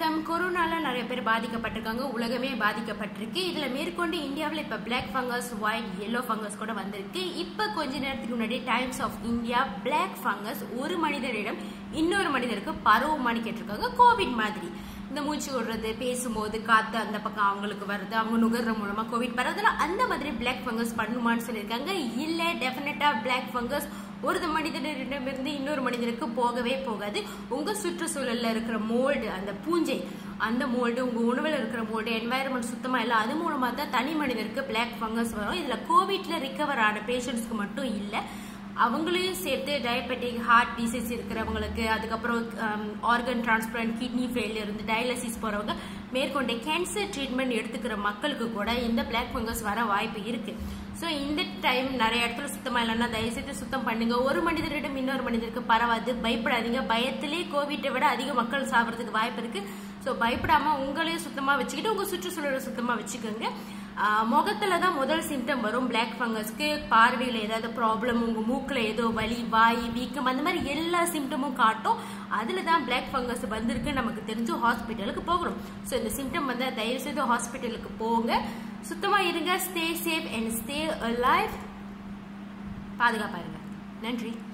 வணக்கம் கொரோனால நிறைய பேர் பாதிக்கப்பட்டிருக்காங்க உலகமே பாதிக்கப்பட்டிருக்கு இதுல மேற்கொண்டு இந்தியாவில் இப்ப black fungus white yellow fungus கூட வந்திருக்கு இப்ப கொஞ்ச நேரத்துக்கு முன்னாடி Times of India black fungus ஒரு மனிதரிடம் இன்னொரு மனிதருக்கு பரவுமான்னு கேட்டிருக்காங்க கோவிட் மாதிரி இந்த மூச்சு விடுறது பேசும்போது காத்து அந்த பக்கம் அவங்களுக்கு வருது அவங்க நுகர்ற மூலமா கோவிட் பரவுதுல அந்த மாதிரி பிளாக் ஃபங்கஸ் பண்ணுமான்னு சொல்லியிருக்காங்க இல்ல டெஃபினட்டா பிளாக் ஃபங்கஸ் ஒரு மனிதனிடமிருந்து இன்னொரு மனிதனுக்கு போகவே போகாது உங்க சுற்றுச்சூழல்ல இருக்கிற மோல்டு அந்த பூஞ்சை அந்த மோல்டு உங்க உணவுல இருக்கிற மோல்டு என்வாயர்மெண்ட் சுத்தமா இல்ல அது மூலமா தான் தனி மனிதருக்கு பிளாக் ஃபங்கஸ் வரும் இதுல கோவிட்ல ரிகவர் ஆன பேஷண்ட்ஸ்க்கு மட்டும் இல்ல அவங்களையும் சேர்த்து டயபெட்டிக் ஹார்ட் டிசீஸ் இருக்கிறவங்களுக்கு அதுக்கப்புறம் ஆர்கன் டிரான்ஸ்பிளான்ட் கிட்னி ஃபெயிலியர் இருந்து டயாலிசிஸ் போறவங்க மேற்கொண்ட கேன்சர் ட்ரீட்மெண்ட் எடுத்துக்கிற மக்களுக்கு கூட இந்த பிளாக் ஃபங்கஸ் வர வாய்ப்பு இருக்கு ஸோ இந்த டைம் நிறைய இடத்துல சுத்தமா இல்லைன்னா தயவுசெய்து சுத்தம் பண்ணுங்க ஒரு மனிதரிடம் இன்னொரு மனிதருக்கு பரவாது பயப்படாதீங்க பயத்திலே கோவிட்டை விட அதிக மக்கள் சாப்பிட்றதுக்கு வாய்ப்பு இருக்கு ஸோ பயப்படாம உங்களையும் சுத்தமா வச்சுக்கிட்டு உங்க சுற்றுச்சூழலை சுத்தமா வச்சுக்கோங்க ஆஹ் முகத்துல தான் முதல் சிம்டம் வரும் பிளாக் ஃபங்கஸ்க்கு பார்வையில் ஏதாவது ப்ராப்ளம் உங்க மூக்குல ஏதோ வலி வாய் வீக்கம் அந்த மாதிரி எல்லா சிம்டமும் காட்டும் அதுல தான் பிளாக் ஃபங்கஸ் வந்திருக்கு நமக்கு தெரிஞ்சு ஹாஸ்பிட்டலுக்கு போகணும் ஸோ இந்த சிம்டம் வந்து தயவு செய்து ஹாஸ்பிட்டலுக்கு போங்க சுத்தமா இருங்க stay safe and stay life பாதுகாப்பா இருங்க நன்றி